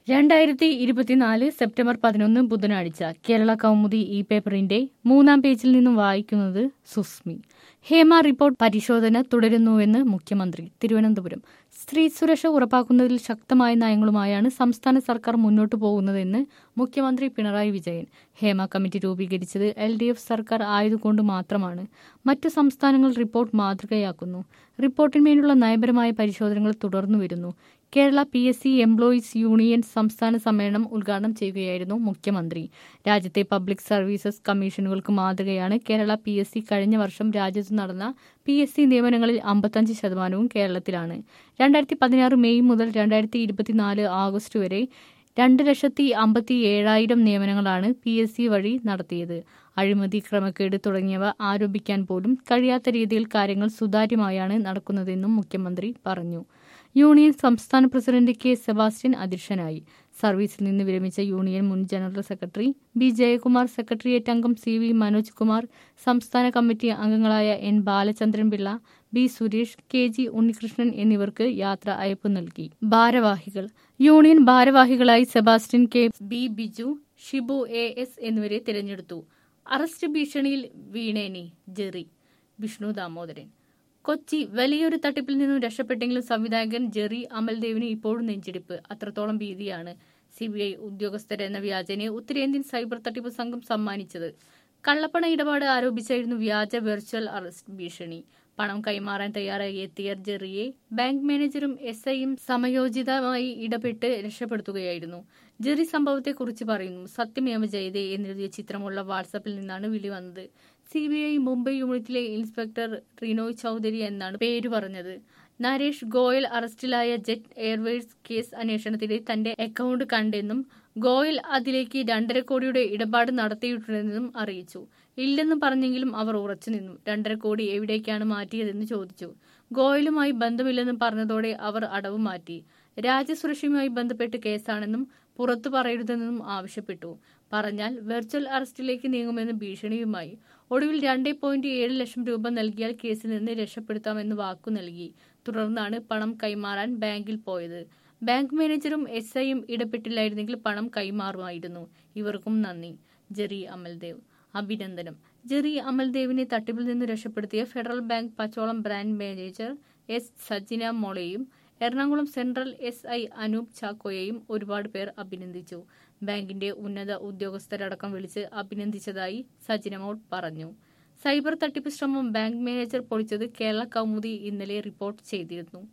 രണ്ടായിരത്തി ഇരുപത്തിനാല് സെപ്റ്റംബർ പതിനൊന്ന് ബുധനാഴ്ച കേരള കൗമുദി ഇ പേപ്പറിന്റെ മൂന്നാം പേജിൽ നിന്നും വായിക്കുന്നത് സുസ്മി ഹേമ റിപ്പോർട്ട് പരിശോധന തുടരുന്നുവെന്ന് മുഖ്യമന്ത്രി തിരുവനന്തപുരം സ്ത്രീ സുരക്ഷ ഉറപ്പാക്കുന്നതിൽ ശക്തമായ നയങ്ങളുമായാണ് സംസ്ഥാന സർക്കാർ മുന്നോട്ടു പോകുന്നതെന്ന് മുഖ്യമന്ത്രി പിണറായി വിജയൻ ഹേമ കമ്മിറ്റി രൂപീകരിച്ചത് എൽ ഡി എഫ് സർക്കാർ ആയതുകൊണ്ട് മാത്രമാണ് മറ്റു സംസ്ഥാനങ്ങൾ റിപ്പോർട്ട് മാതൃകയാക്കുന്നു റിപ്പോർട്ടിന്മേലുള്ള നയപരമായ പരിശോധനകൾ തുടർന്നു വരുന്നു Kerala P S C employees union സംസ്ഥാന സമ്മേളനം ഉദ്ഘാടനം ചെയ്യുകയായിരുന്നു മുഖ്യമന്ത്രി രാജ്യത്തെ പബ്ലിക് സർവീസസ് കമ്മീഷനുകൾക്ക് മാതൃകയാണ് കേരള പി എസ് സി കഴിഞ്ഞ വർഷം രാജ്യത്ത് നടന്ന പി എസ് സി നിയമനങ്ങളിൽ അമ്പത്തഞ്ച് ശതമാനവും കേരളത്തിലാണ് രണ്ടായിരത്തി പതിനാറ് മെയ് മുതൽ രണ്ടായിരത്തി ഇരുപത്തിനാല് ആഗസ്റ്റ് വരെ രണ്ട് ലക്ഷത്തി അമ്പത്തി ഏഴായിരം നിയമനങ്ങളാണ് പി എസ് സി വഴി നടത്തിയത് അഴിമതി ക്രമക്കേട് തുടങ്ങിയവ ആരോപിക്കാൻ പോലും കഴിയാത്ത രീതിയിൽ കാര്യങ്ങൾ സുതാര്യമായാണ് നടക്കുന്നതെന്നും മുഖ്യമന്ത്രി പറഞ്ഞു യൂണിയൻ സംസ്ഥാന പ്രസിഡന്റ് കെ സെബാസ്റ്റ്യൻ അധ്യക്ഷനായി സർവീസിൽ നിന്ന് വിരമിച്ച യൂണിയൻ മുൻ general secretary B Jayakumar secretariat അംഗം സി വി മനോജ് കുമാർ സംസ്ഥാന കമ്മിറ്റി അംഗങ്ങളായ N Balachandran Pillai B Suresh K G Unnikrishnan എന്നിവർക്ക് യാത്ര അയപ്പ് നൽകി ഭാരവാഹികൾ യൂണിയൻ ഭാരവാഹികളായി Sebastian K B Biju Shibu A S എന്നിവരെ തിരഞ്ഞെടുത്തു അറസ്റ്റ് ഭീഷണിയിൽ വീണേനി ജെറി വിഷ്ണു ദാമോദരൻ കൊച്ചി വലിയൊരു തട്ടിപ്പിൽ നിന്നും രക്ഷപ്പെട്ടെങ്കിലും സംവിധായകൻ ജെറി അമൽദേവിന് ഇപ്പോഴും നെഞ്ചിടിപ്പ് അത്രത്തോളം ഭീതിയാണ് സി ബി ഐ ഉദ്യോഗസ്ഥരെന്ന വ്യാജനെ ഉത്തരേന്ത്യൻ സൈബർ തട്ടിപ്പ് സംഘം സമ്മാനിച്ചത് കള്ളപ്പണ ഇടപാട് ആരോപിച്ചായിരുന്നു വ്യാജ വെർച്വൽ അറസ്റ്റ് ഭീഷണി പണം കൈമാറാൻ തയ്യാറായി എത്തിയ ജെറിയെ ബാങ്ക് മാനേജറും എസ് ഐയും സമയോചിതമായി ഇടപെട്ട് രക്ഷപ്പെടുത്തുകയായിരുന്നു ജെറി സംഭവത്തെക്കുറിച്ച് പറയുന്നു സത്യമേവ ജയതേ എന്നെഴുതിയ ചിത്രമുള്ള വാട്സാപ്പിൽ നിന്നാണ് വിളി വന്നത് സി ബി ഐ മുംബൈ യൂണിറ്റിലെ ഇൻസ്പെക്ടർ റിനോയ് ചൌധരി എന്നാണ് പേര് പറഞ്ഞത് നരേഷ് ഗോയൽ അറസ്റ്റിലായ ജെറ്റ് എയർവേസ് കേസ് അന്വേഷണത്തിലെ തന്റെ അക്കൗണ്ട് കണ്ടെന്നും ഗോയൽ അതിലേക്ക് രണ്ടര കോടിയുടെ ഇടപാട് നടത്തിയിട്ടുണ്ടെന്നും അറിയിച്ചു ഇല്ലെന്ന് പറഞ്ഞെങ്കിലും അവർ ഉറച്ചു നിന്നു രണ്ടര കോടി എവിടേക്കാണ് മാറ്റിയതെന്ന് ചോദിച്ചു ഗോയലുമായി ബന്ധമില്ലെന്ന് പറഞ്ഞതോടെ അവർ അടവ് മാറ്റി രാജ്യസുരക്ഷയുമായി ബന്ധപ്പെട്ട് കേസാണെന്നും പുറത്തു പറയരുതെന്നും ആവശ്യപ്പെട്ടു പറഞ്ഞാൽ വെർച്വൽ അറസ്റ്റിലേക്ക് നീങ്ങുമെന്ന് ഭീഷണിയുമായി ഒടുവിൽ രണ്ടേ പോയിന്റ് ഏഴ് ലക്ഷം രൂപ നൽകിയാൽ കേസിൽ നിന്ന് രക്ഷപ്പെടുത്താമെന്ന് വാക്കു നൽകി തുടർന്നാണ് പണം കൈമാറാൻ ബാങ്കിൽ പോയത് ബാങ്ക് മാനേജറും എസ് ഐയും ഇടപെട്ടില്ലായിരുന്നെങ്കിൽ പണം കൈമാറുമായിരുന്നു ഇവർക്കും നന്ദി ജെറി അമൽദേവ് അഭിനന്ദനം ജെറി അമൽദേവിനെ തട്ടിപ്പിൽ നിന്ന് രക്ഷപ്പെടുത്തിയ Federal bank Pachalam branch manager S Sajina മോളെയും Ernakulam central S I Anoop ചാക്കോയെയും ഒരുപാട് പേർ അഭിനന്ദിച്ചു ബാങ്കിന്റെ ഉന്നത ഉദ്യോഗസ്ഥരടക്കം വിളിച്ച് അഭിനന്ദിച്ചതായി സജിനമോൾ പറഞ്ഞു സൈബർ തട്ടിപ്പ് ശ്രമം ബാങ്ക് മാനേജർ പൊളിച്ചത് കേരള കൗമുദി ഇന്നലെ റിപ്പോർട്ട് ചെയ്തിരുന്നു